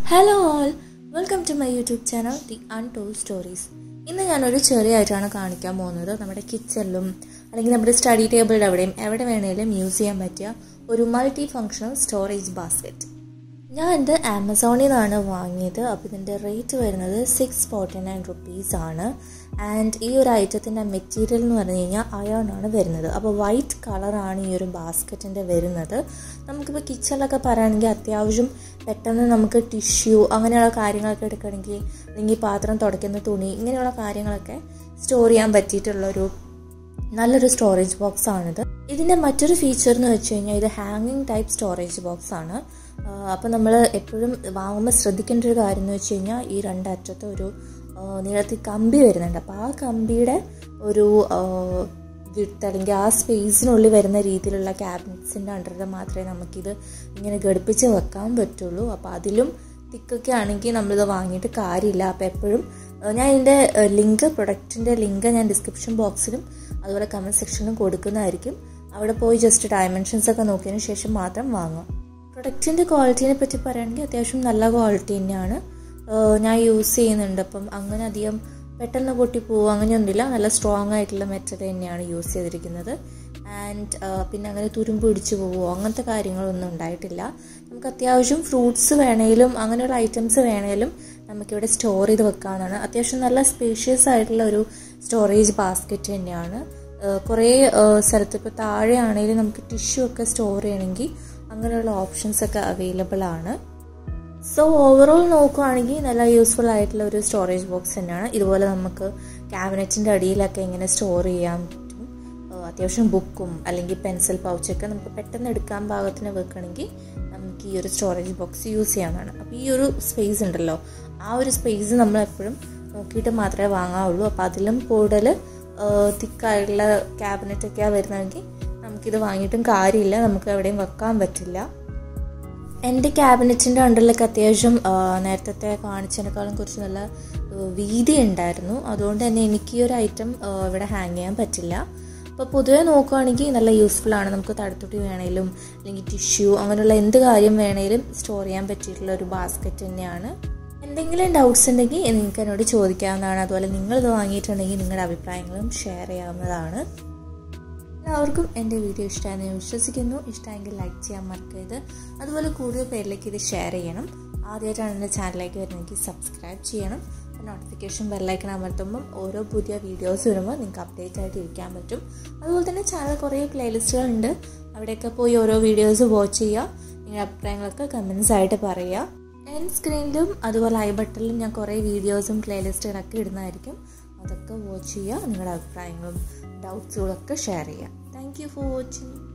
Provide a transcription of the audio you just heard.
hello all welcome to my YouTube channel the untold stories ഇന്ന് ഞാനൊരു ചെറിയായിട്ടാണ് കാണിക്കാൻ പോകുന്നത് നമ്മുടെ കിച്ചണിലും അല്ലെങ്കിൽ നമ്മുടെ സ്റ്റഡി ടേബിളിൻ്റെ അവിടെയും എവിടെ വേണേലും യൂസ് ചെയ്യാൻ പറ്റിയ ഒരു മൾട്ടി ഫങ്ഷണൽ സ്റ്റോറേജ് ബാസ്ക്കറ്റ് ഞാൻ ഇത് ആമസോണിൽ നിന്നാണ് വാങ്ങിയത് അപ്പോൾ ഇതിൻ്റെ റേറ്റ് വരുന്നത് സിക്സ് ഫോർട്ടി നയൻ റുപ്പീസ് ആണ് ആൻഡ് ഈ ഒരു ഐറ്റത്തിൻ്റെ മെറ്റീരിയൽ എന്ന് പറഞ്ഞു കഴിഞ്ഞാൽ അയോൺ ആണ് വരുന്നത് അപ്പോൾ വൈറ്റ് കളറാണ് ഈ ഒരു ബാസ്ക്കറ്റിൻ്റെ വരുന്നത് നമുക്കിപ്പോൾ കിച്ചണിലൊക്കെ പറയുകയാണെങ്കിൽ അത്യാവശ്യം പെട്ടെന്ന് നമുക്ക് ടിഷ്യൂ അങ്ങനെയുള്ള കാര്യങ്ങളൊക്കെ എടുക്കണമെങ്കിൽ അല്ലെങ്കിൽ പാത്രം തുടയ്ക്കുന്ന തുണി ഇങ്ങനെയുള്ള കാര്യങ്ങളൊക്കെ സ്റ്റോർ ചെയ്യാൻ പറ്റിയിട്ടുള്ളൊരു നല്ലൊരു സ്റ്റോറേജ് ബോക്സ് ആണിത് ഇതിൻ്റെ മറ്റൊരു ഫീച്ചർ എന്ന് വെച്ച് കഴിഞ്ഞാൽ ഇത് ഹാങ്ങിങ് ടൈപ്പ് സ്റ്റോറേജ് ബോക്സ് ആണ് അപ്പോൾ നമ്മൾ എപ്പോഴും വാങ്ങുമ്പോൾ ശ്രദ്ധിക്കേണ്ട ഒരു കാര്യം എന്ന് വെച്ച് കഴിഞ്ഞാൽ ഈ രണ്ടറ്റത്ത് ഒരു നീളത്തിൽ കമ്പി വരുന്നുണ്ട് അപ്പോൾ ആ കമ്പിയുടെ ഒരു വിട്ട് അല്ലെങ്കിൽ ആ സ്പേസിനുള്ളിൽ വരുന്ന രീതിയിലുള്ള ക്യാബിനറ്റ്സിൻ്റെ അണ്ടറിൽ മാത്രമേ നമുക്കിത് ഇങ്ങനെ ഘടിപ്പിച്ച് വെക്കാൻ പറ്റുള്ളൂ അപ്പോൾ അതിലും തിക്കൊക്കെ ആണെങ്കിൽ നമ്മളിത് വാങ്ങിയിട്ട് കാര്യമില്ല അപ്പോൾ എപ്പോഴും ഞാൻ ഇതിൻ്റെ ലിങ്ക് പ്രൊഡക്റ്റിൻ്റെ ലിങ്ക് ഞാൻ ഡിസ്ക്രിപ്ഷൻ ബോക്സിലും അതുപോലെ കമൻറ്റ് സെക്ഷനിലും കൊടുക്കുന്നതായിരിക്കും അവിടെ പോയി ജസ്റ്റ് ഡയമെൻഷൻസ് ഒക്കെ നോക്കിയതിന് ശേഷം മാത്രം വാങ്ങാം പ്രൊഡക്റ്റിൻ്റെ ക്വാളിറ്റീനെ പറ്റി പറയുകയാണെങ്കിൽ അത്യാവശ്യം നല്ല ക്വാളിറ്റി തന്നെയാണ് ഞാൻ യൂസ് ചെയ്യുന്നുണ്ട് അപ്പം അങ്ങനെ അധികം പെട്ടെന്ന് പൊട്ടിപ്പോവും അങ്ങനെയൊന്നുമില്ല നല്ല സ്ട്രോങ് ആയിട്ടുള്ള മെറ്റൽ തന്നെയാണ് യൂസ് ചെയ്തിരിക്കുന്നത് ആൻഡ് പിന്നെ അങ്ങനെ തുരുമ്പ് പിടിച്ചു പോവുമോ അങ്ങനത്തെ കാര്യങ്ങളൊന്നും ഉണ്ടായിട്ടില്ല നമുക്ക് അത്യാവശ്യം ഫ്രൂട്ട്സ് വേണേലും അങ്ങനെയുള്ള ഐറ്റംസ് വേണേലും നമുക്കിവിടെ സ്റ്റോർ ചെയ്ത് വെക്കാവുന്നതാണ് അത്യാവശ്യം നല്ല സ്പേഷ്യസ് ആയിട്ടുള്ള ഒരു സ്റ്റോറേജ് ബാസ്ക്കറ്റ് തന്നെയാണ് കുറേ സ്ഥലത്ത് ഇപ്പോൾ താഴെ ആണെങ്കിലും നമുക്ക് ടിഷ്യൂ ഒക്കെ സ്റ്റോർ ചെയ്യണമെങ്കിൽ അങ്ങനെയുള്ള ഓപ്ഷൻസ് ഒക്കെ അവൈലബിൾ ആണ് സോ ഓവറോൾ നോക്കുകയാണെങ്കിൽ നല്ല യൂസ്ഫുൾ ആയിട്ടുള്ള ഒരു സ്റ്റോറേജ് ബോക്സ് തന്നെയാണ് ഇതുപോലെ നമുക്ക് ക്യാബിനറ്റിൻ്റെ അടിയിലൊക്കെ ഇങ്ങനെ സ്റ്റോർ ചെയ്യാൻ പറ്റും അത്യാവശ്യം ബുക്കും അല്ലെങ്കിൽ പെൻസിൽ പൗച്ചൊക്കെ നമുക്ക് പെട്ടെന്ന് എടുക്കാൻ പാകത്തിന് വെക്കണമെങ്കിൽ നമുക്ക് ഈ ഒരു സ്റ്റോറേജ് ബോക്സ് യൂസ് ചെയ്യാവുന്നതാണ് അപ്പോൾ ഈ ഒരു സ്പേസ് ഉണ്ടല്ലോ ആ ഒരു സ്പേസ് നമ്മൾ എപ്പോഴും നോക്കിയിട്ട് മാത്രമേ വാങ്ങാവുള്ളൂ അപ്പോൾ അതിലും കൂടുതൽ തിക്കായിട്ടുള്ള ക്യാബിനറ്റൊക്കെയാണ് വരുന്നതെങ്കിൽ നമുക്കിത് വാങ്ങിയിട്ടും കാര്യമില്ല നമുക്ക് എവിടെയും വെക്കാൻ പറ്റില്ല എൻ്റെ ക്യാബിനറ്റിൻ്റെ അണ്ടറിലൊക്കെ അത്യാവശ്യം നേരത്തെ കാണിച്ചതിനേക്കാളും കുറച്ച് നല്ല വീതി ഉണ്ടായിരുന്നു അതുകൊണ്ട് തന്നെ എനിക്ക് ഈ ഒരു ഐറ്റം ഇവിടെ ഹാങ് ചെയ്യാൻ പറ്റില്ല അപ്പോൾ പൊതുവേ നോക്കുകയാണെങ്കിൽ നല്ല യൂസ്ഫുൾ ആണ് നമുക്ക് തടുത്തുട്ടി വേണേലും അല്ലെങ്കിൽ ടിഷ്യൂ അങ്ങനെയുള്ള എന്ത് കാര്യം വേണേലും സ്റ്റോർ ചെയ്യാൻ പറ്റിയിട്ടുള്ള ഒരു ബാസ്ക്കറ്റ് തന്നെയാണ് എന്തെങ്കിലും ഡൗട്ട്സ് ഉണ്ടെങ്കിൽ നിങ്ങൾക്ക് എന്നോട് ചോദിക്കാവുന്നതാണ് അതുപോലെ നിങ്ങളിത് വാങ്ങിയിട്ടുണ്ടെങ്കിൽ നിങ്ങളുടെ അഭിപ്രായങ്ങളും ഷെയർ ചെയ്യാവുന്നതാണ് എല്ലാവർക്കും എൻ്റെ വീഡിയോ ഇഷ്ടമായെന്ന് ഞാൻ വിശ്വസിക്കുന്നു ഇഷ്ടമെങ്കിൽ ലൈക്ക് ചെയ്യാൻ മറക്കരുത് അതുപോലെ കൂടുതൽ പേരിലേക്ക് ഇത് ഷെയർ ചെയ്യണം ആദ്യമായിട്ടാണ് എൻ്റെ ചാനലിലേക്ക് വരുന്നതെങ്കിൽ സബ്സ്ക്രൈബ് ചെയ്യണം നോട്ടിഫിക്കേഷൻ ബെല്ലൈക്കൺ അമർത്തുമ്പം ഓരോ പുതിയ വീഡിയോസ് വരുമ്പോൾ നിങ്ങൾക്ക് അപ്ഡേറ്റ് ആയിട്ട് ഇരിക്കാൻ പറ്റും അതുപോലെ തന്നെ ചാനൽ കുറേ പ്ലേലിസ്റ്റുകളുണ്ട് അവിടെയൊക്കെ പോയി ഓരോ വീഡിയോസ് വാച്ച് ചെയ്യുക നിങ്ങളുടെ അഭിപ്രായങ്ങളൊക്കെ കമൻസ് ആയിട്ട് പറയുക എൻ സ്ക്രീനിലും അതുപോലെ ഐ ബട്ടണിലും ഞാൻ കുറേ വീഡിയോസും പ്ലേലിസ്റ്റുകളൊക്കെ ഇടുന്നതായിരിക്കും അതൊക്കെ വാച്ച് ചെയ്യുക നിങ്ങളുടെ അഭിപ്രായങ്ങളും ഡൗട്ട്സുകളൊക്കെ ഷെയർ ചെയ്യുക താങ്ക് യു ഫോർ വാച്ചിങ്